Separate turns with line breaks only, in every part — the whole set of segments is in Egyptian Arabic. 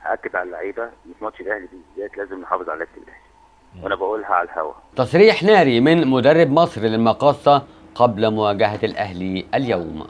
هاكد على اللعيبه إن في ماتش الاهلي بالذات لازم نحافظ على لعيبه الاهلي وانا بقولها على الهوا
تصريح ناري من مدرب مصر للمقاصة قبل مواجهة الأهلي اليوم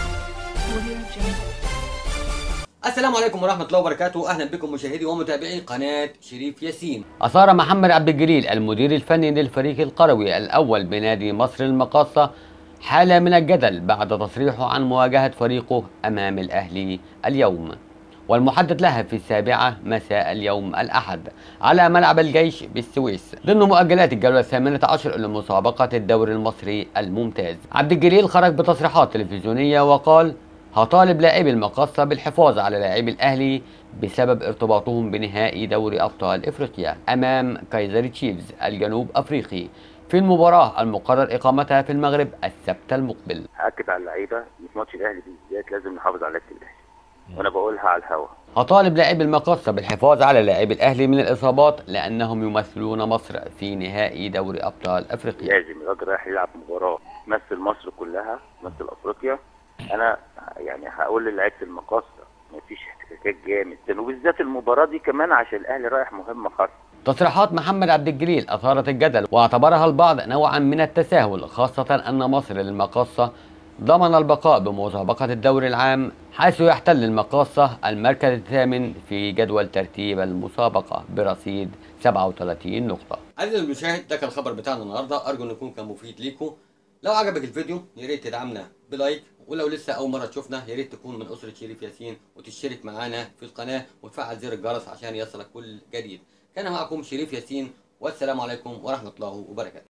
السلام عليكم ورحمة الله وبركاته أهلا بكم مشاهدي ومتابعي قناة شريف ياسين أثار محمد عبد الجليل المدير الفني للفريق القروي الأول بنادي مصر المقاصة حالة من الجدل بعد تصريحه عن مواجهة فريقه أمام الأهلي اليوم والمحدد لها في السابعة مساء اليوم الأحد على ملعب الجيش بالسويس ضمن مؤجلات الجولة الثامنة عشر لمسابقة الدوري المصري الممتاز عبد الجليل خرج بتصريحات تلفزيونية وقال هطالب لاعبي المقصة بالحفاظ على لاعبي الأهلي بسبب ارتباطهم بنهائي دوري أبطال إفريقيا أمام كايزر تشيفز الجنوب أفريقي في المباراة المقرر إقامتها في المغرب السبت المقبل
هاكد على اللعيبه إن في ماتش الاهلي بالذات لازم نحافظ على لعيبه الاهلي وانا بقولها على الهوا
أطالب لاعبي المقصة بالحفاظ على لاعبي الأهلي من الإصابات لأنهم يمثلون مصر في نهائي دوري أبطال أفريقيا
لازم الراجل رايح يلعب مباراه تمثل مصر كلها تمثل افريقيا انا يعني هقول للعيبه المقاصه مفيش احتكاكات جامد ده وبالذات المباراه دي كمان عشان الاهلي رايح مهمه خاصه
تصريحات محمد عبد الجليل أثارت الجدل واعتبرها البعض نوعا من التساهل خاصة أن مصر للمقاصة ضمن البقاء بمسابقة الدوري العام حيث يحتل المقاصة المركز الثامن في جدول ترتيب المسابقة برصيد 37 نقطة عزيزي المشاهد ده كان الخبر بتاعنا النهاردة أرجو أن يكون كان مفيد ليكم لو عجبك الفيديو يا ريت تدعمنا بلايك ولو لسه أول مرة تشوفنا يا ريت تكون من أسرة شريف ياسين وتشترك معانا في القناة وتفعل زر الجرس عشان يصلك كل جديد كان معكم شريف ياسين والسلام عليكم ورحمة الله وبركاته